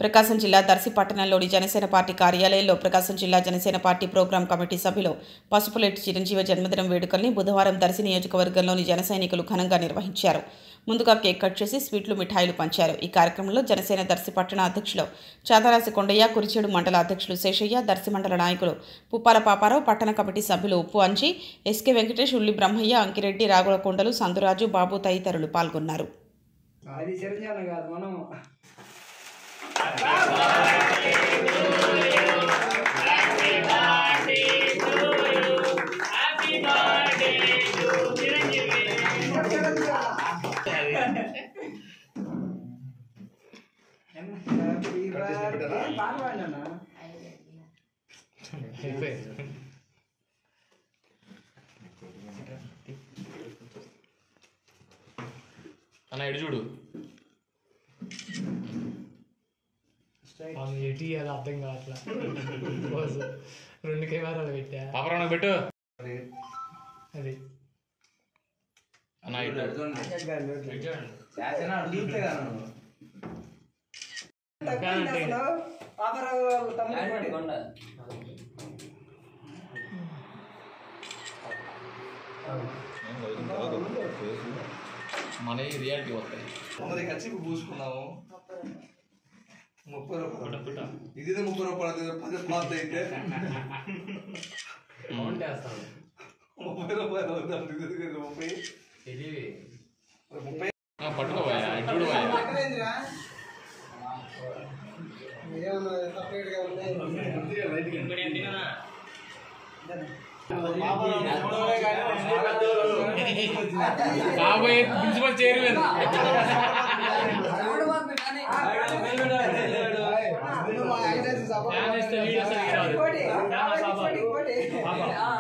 ప్రకాశం జిల్లా దర్శి పట్టణంలోని జనసేన పార్టీ కార్యాలయంలో ప్రకాశం జిల్లా జనసేన పార్టీ ప్రోగ్రాం కమిటీ సభ్యులు పసుపులెట్టి చిరంజీవి జన్మదినం వేడుకల్ని బుధవారం దర్శి నియోజకవర్గంలోని జన సైనికులు ఘనంగా నిర్వహించారు ముందుగా కేక్ కట్ చేసి స్వీట్లు మిఠాయిలు పంచారు ఈ కార్యక్రమంలో జనసేన దర్శి పట్టణ అధ్యక్షులు చాతరాసి కొండయ్య కురిచేడు మండల అధ్యక్షులు శేషయ్య దర్శి మండల నాయకులు పుప్పాల పాపారావు పట్టణ కమిటీ సభ్యులు ఉప్పు అంచి ఎస్కే వెంకటేష్ ఉల్లి బ్రహ్మయ్య అంకిరెడ్డి రాగుల కొండలు సందురాజు బాబు తదితరులు పాల్గొన్నారు అది చిరంజీవి కాదు మనం హ్యాపీ బర్త్డే పాట పాడినా అన్న ఇటు చూడు అవును ఎటు అది అర్థం కావట్లా రోజు రెండు కెమెరాలు పెట్టా పాపరావు పెట్టు అది అన్న ఇటు పాపరావు తమ్ముడు పోటీ. మన రియాలిటీ వస్తాయి మరి కచ్చిపు పూసుకున్నాము ముప్పై రూపాయలు ఇది ముప్పై రూపాయలు అది పది పాత అయితే కౌంట్ వేస్తాను ముప్పై రూపాయలు అవుతుంది. ఇది ఇది ముప్పై తెలివి ముప్పై ఆ, పట్టుకోవా ఇటు చూడు పోయా. పక్కనేందిరా? ఏమన్నా separate గా ఉన్నాయి? కాబోయే ప్రిన్సిపల్ చైర్మన్ ముందు మా ఐదేసి సభ- ఫ్యాన్ వేస్తే వీడియో సరిగ్గా రాదు. పోటీ. ఫ్యాన్ పోటీ, పాపా. పోటీ. పాపా.